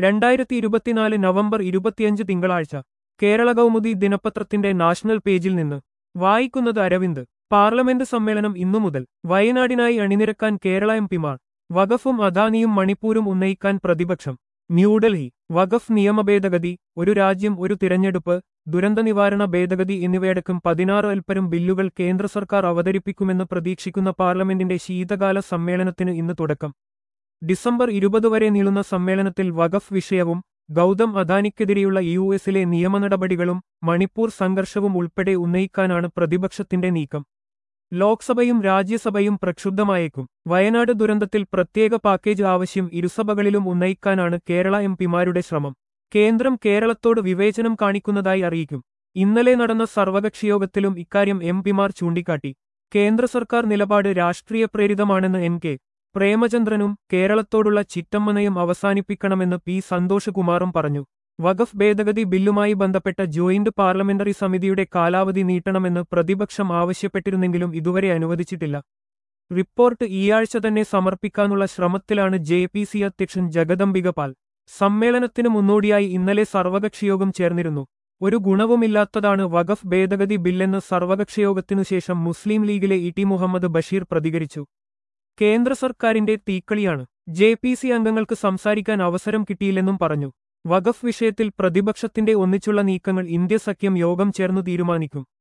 രണ്ടായിരത്തി ഇരുപത്തിനാല് നവംബർ ഇരുപത്തിയഞ്ച് തിങ്കളാഴ്ച കേരള കൗമുദി ദിനപത്രത്തിന്റെ നാഷണൽ പേജിൽ നിന്ന് വായിക്കുന്നത് അരവിന്ദ് പാർലമെന്റ് സമ്മേളനം ഇന്നു മുതൽ വയനാടിനായി അണിനിരക്കാൻ കേരള എം പിമാർ വഖഫും അദാനിയും മണിപ്പൂരും ഉന്നയിക്കാൻ പ്രതിപക്ഷം ന്യൂഡൽഹി വഖഫ് നിയമ ഭേദഗതി ഒരു രാജ്യം ഒരു തിരഞ്ഞെടുപ്പ് ദുരന്ത നിവാരണ ഭേദഗതി എന്നിവയടക്കം പതിനാറ് അൽപ്പരം ബില്ലുകൾ കേന്ദ്ര സർക്കാർ അവതരിപ്പിക്കുമെന്ന് പ്രതീക്ഷിക്കുന്ന പാർലമെന്റിന്റെ ശീതകാല സമ്മേളനത്തിന് ഇന്ന് തുടക്കം ഡിസംബർ ഇരുപത് വരെ നീളുന്ന സമ്മേളനത്തിൽ വഖഫ് വിഷയവും ഗൗതം അദാനിക്കെതിരെയുള്ള യു എസിലെ നിയമ നടപടികളും മണിപ്പൂർ സംഘർഷവും ഉൾപ്പെടെ ഉന്നയിക്കാനാണ് പ്രതിപക്ഷത്തിന്റെ നീക്കം ലോക്സഭയും രാജ്യസഭയും പ്രക്ഷുബ്ധമായേക്കും വയനാട് ദുരന്തത്തിൽ പ്രത്യേക പാക്കേജ് ആവശ്യം ഇരുസഭകളിലും ഉന്നയിക്കാനാണ് കേരള എം പിമാരുടെ ശ്രമം കേന്ദ്രം കേരളത്തോട് വിവേചനം കാണിക്കുന്നതായി അറിയിക്കും ഇന്നലെ നടന്ന സർവകക്ഷിയോഗത്തിലും ഇക്കാര്യം എം പിമാർ ചൂണ്ടിക്കാട്ടി കേന്ദ്ര സർക്കാർ നിലപാട് രാഷ്ട്രീയ പ്രേരിതമാണെന്ന് എൻ കെ പ്രേമചന്ദ്രനും കേരളത്തോടുള്ള ചിറ്റമ്മനയം അവസാനിപ്പിക്കണമെന്ന് പി സന്തോഷകുമാറും പറഞ്ഞു വഖഫ് ഭേദഗതി ബില്ലുമായി ബന്ധപ്പെട്ട ജോയിന്റ് പാർലമെന്ററി സമിതിയുടെ കാലാവധി നീട്ടണമെന്ന് പ്രതിപക്ഷം ആവശ്യപ്പെട്ടിരുന്നെങ്കിലും ഇതുവരെ അനുവദിച്ചിട്ടില്ല റിപ്പോർട്ട് ഈയാഴ്ച തന്നെ സമർപ്പിക്കാനുള്ള ശ്രമത്തിലാണ് ജെ പി സി അധ്യക്ഷൻ ജഗദംബിക പാൽ സമ്മേളനത്തിന് മുന്നോടിയായി ഇന്നലെ സർവകക്ഷിയോഗം ചേർന്നിരുന്നു ഒരു ഗുണവുമില്ലാത്തതാണ് വഖഫ് ഭേദഗതി ബില്ലെന്ന് സർവകക്ഷിയോഗത്തിനു ശേഷം മുസ്ലിം ലീഗിലെ ഇ ടി മുഹമ്മദ് ബഷീർ പ്രതികരിച്ചു കേന്ദ്ര സർക്കാരിന്റെ തീക്കളിയാണ് ജെ പി സി അംഗങ്ങൾക്ക് സംസാരിക്കാൻ അവസരം കിട്ടിയില്ലെന്നും പറഞ്ഞു വഖഫ് വിഷയത്തിൽ പ്രതിപക്ഷത്തിന്റെ ഒന്നിച്ചുള്ള നീക്കങ്ങൾ ഇന്ത്യ സഖ്യം യോഗം ചേർന്നു തീരുമാനിക്കും